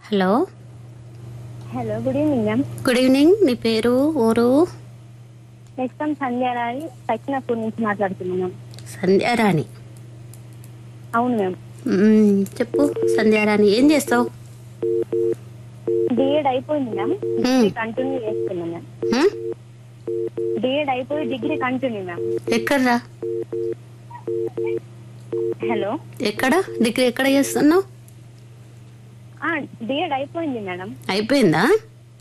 Hello hello good evening ma'am good evening నీ పేరు ఊరు నెక్స్ట్ టైం సంధ్యారాణి సకినాపూర్ నుంచి మాట్లాడుతున్నాను మ్యామ్ సంధ్యారాణి అవును మ్యామ్ మ్మ్, చెప్పు సంధ్యారాణి ఏం చేస్తావు డిఎడ్ అయిపోయింది మ్యామ్ డిగ్రీ కంటిన్యూ చేస్తున్నాను మ్యామ్ మ్మ్? డిఎడ్ అయిపోయి డిగ్రీ కంటిన్యూ మ్యామ్ ఎక్కడ్రా హలో ఎక్కడ డిగ్రీ ఎక్కడ చేస్తున్నావు డిఎడ్ అయిపోయింది మేడం అయిపోయిందా